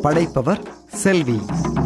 படைப்பவர் செல்வி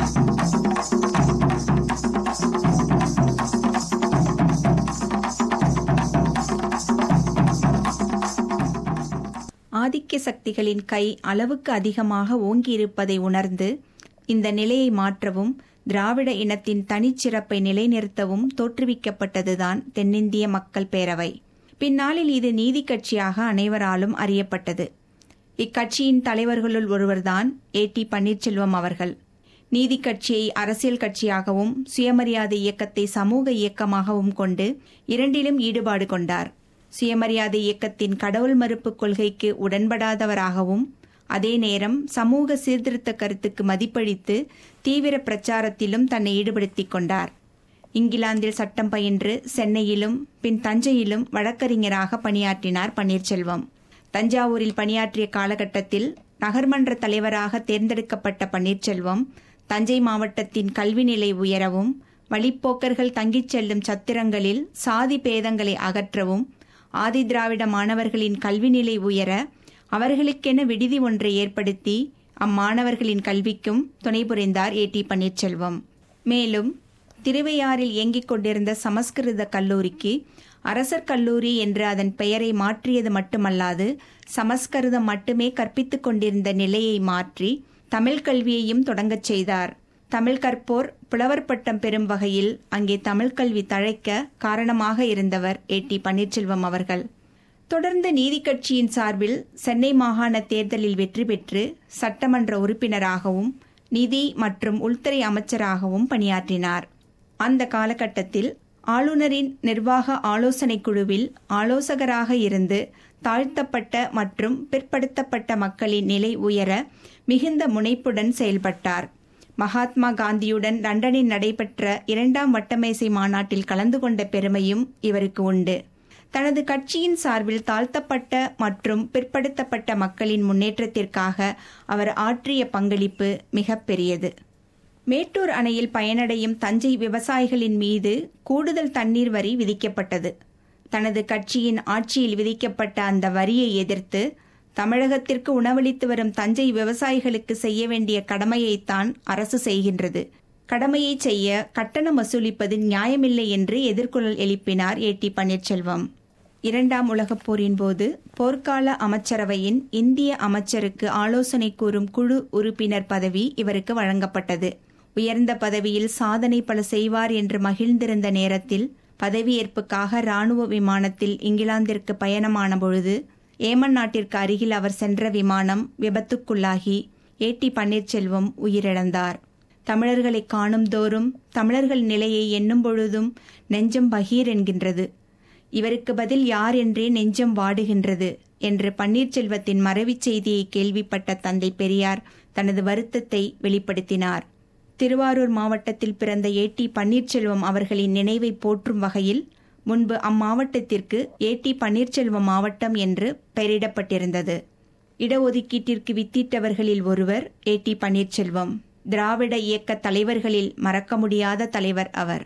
ஆதிக்க சக்திகளின் கை அளவுக்கு அதிகமாக ஓங்கியிருப்பதை உணர்ந்து இந்த நிலையை மாற்றவும் திராவிட இனத்தின் தனிச்சிறப்பை நிலைநிறுத்தவும் தோற்றுவிக்கப்பட்டதுதான் தென்னிந்திய மக்கள் பேரவை பின்னாளில் இது நீதி கட்சியாக அனைவராலும் அறியப்பட்டது இக்கட்சியின் தலைவர்களுள் ஒருவர்தான் ஏ டி பன்னீர்செல்வம் அவர்கள் நீதி கட்சியை அரசியல் கட்சியாகவும் சுயமரியாதை இயக்கத்தை சமூக இயக்கமாகவும் கொண்டு இரண்டிலும் ஈடுபாடு கொண்டார் சுயமரியாதை இயக்கத்தின் கடவுள் மறுப்பு கொள்கைக்கு உடன்படாதவராகவும் அதே நேரம் சமூக சீர்திருத்த கருத்துக்கு மதிப்பளித்து தீவிர பிரச்சாரத்திலும் தன்னை ஈடுபடுத்திக் கொண்டார் இங்கிலாந்தில் சட்டம் பயின்று சென்னையிலும் பின் தஞ்சையிலும் வழக்கறிஞராக பணியாற்றினார் பன்னீர்செல்வம் தஞ்சாவூரில் பணியாற்றிய காலகட்டத்தில் நகர்மன்ற தலைவராக தேர்ந்தெடுக்கப்பட்ட பன்னீர்செல்வம் தஞ்சை மாவட்டத்தின் கல்வி நிலை உயரவும் வழிப்போக்கர்கள் தங்கிச் செல்லும் சத்திரங்களில் சாதி பேதங்களை அகற்றவும் ஆதி திராவிட மாணவர்களின் கல்வி நிலை உயர அவர்களுக்கென விடுதி ஒன்றை ஏற்படுத்தி அம்மாணவர்களின் கல்விக்கும் துணை புரிந்தார் ஏ டி பன்னீர்செல்வம் மேலும் திருவையாறில் இயங்கிக் கொண்டிருந்த சமஸ்கிருத கல்லூரிக்கு அரசர் கல்லூரி என்று அதன் பெயரை மாற்றியது மட்டுமல்லாது சமஸ்கிருதம் மட்டுமே கற்பித்துக் கொண்டிருந்த நிலையை மாற்றி தமிழ் கல்வியையும் தொடங்கச் செய்தார் தமிழ் கற்போர் புலவர் பட்டம் பெறும் வகையில் அங்கே தமிழ் கல்வி தழைக்க காரணமாக இருந்தவர் ஏ டி பன்னீர்செல்வம் அவர்கள் தொடர்ந்து நீதி கட்சியின் சார்பில் சென்னை மாகாண தேர்தலில் வெற்றி பெற்று சட்டமன்ற உறுப்பினராகவும் நிதி மற்றும் உள்துறை அமைச்சராகவும் பணியாற்றினார் அந்த காலகட்டத்தில் ஆளுநரின் நிர்வாக ஆலோசனைக் குழுவில் ஆலோசகராக இருந்து தாழ்த்தப்பட்ட மற்றும் பிற்படுத்தப்பட்ட மக்களின் நிலை உயர மிகுந்த முனைப்புடன் செயல்பட்டார் மகாத்மா காந்தியுடன் லண்டனில் நடைபெற்ற இரண்டாம் வட்டமேசை மாநாட்டில் கலந்து கொண்ட பெருமையும் இவருக்கு உண்டு தனது கட்சியின் சார்பில் தாழ்த்தப்பட்ட மற்றும் பிற்படுத்தப்பட்ட மக்களின் முன்னேற்றத்திற்காக அவர் ஆற்றிய பங்களிப்பு மிகப்பெரியது மேட்டூர் அணையில் பயனடையும் தஞ்சை விவசாயிகளின் மீது கூடுதல் தண்ணீர் வரி விதிக்கப்பட்டது தனது கட்சியின் ஆட்சியில் விதிக்கப்பட்ட அந்த வரியை எதிர்த்து தமிழகத்திற்கு உணவளித்து வரும் தஞ்சை விவசாயிகளுக்கு செய்ய வேண்டிய கடமையைத்தான் அரசு செய்கின்றது கடமையை செய்ய கட்டணம் வசூலிப்பது நியாயமில்லை என்று எதிர்குரல் எழுப்பினார் ஏ டி பன்னீர்செல்வம் இரண்டாம் உலகப் போரின் போது போர்க்கால அமைச்சரவையின் இந்திய அமைச்சருக்கு ஆலோசனை கூறும் குழு உறுப்பினர் பதவி இவருக்கு வழங்கப்பட்டது உயர்ந்த பதவியில் சாதனை பல செய்வார் என்று மகிழ்ந்திருந்த நேரத்தில் பதவியேற்புக்காக ராணுவ விமானத்தில் இங்கிலாந்திற்கு பயணமான பொழுது ஏமன் நாட்டிற்கு அருகில் அவர் சென்ற விமானம் விபத்துக்குள்ளாகி ஏ டி பன்னீர்செல்வம் உயிரிழந்தார் தமிழர்களை காணும் தோறும் தமிழர்கள் நிலையை எண்ணும் பொழுதும் நெஞ்சம் பகீர் என்கின்றது இவருக்கு பதில் யார் என்றே நெஞ்சம் வாடுகின்றது என்று பன்னீர்செல்வத்தின் மறைவுச் செய்தியை கேள்விப்பட்ட தந்தை பெரியார் தனது வருத்தத்தை வெளிப்படுத்தினார் திருவாரூர் மாவட்டத்தில் பிறந்த ஏ டி பன்னீர்செல்வம் அவர்களின் நினைவை போற்றும் வகையில் முன்பு அம்மாவட்டத்திற்கு ஏ டி பன்னீர்செல்வம் மாவட்டம் என்று பெயரிடப்பட்டிருந்தது இடஒதுக்கீட்டிற்கு வித்திட்டவர்களில் ஒருவர் ஏ டி பன்னீர்செல்வம் திராவிட இயக்க தலைவர்களில் மறக்க முடியாத தலைவர் அவர்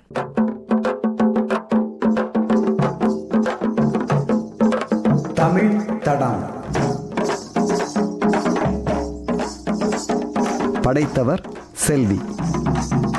தமிழ் தடம் படைத்தவர் செல்வி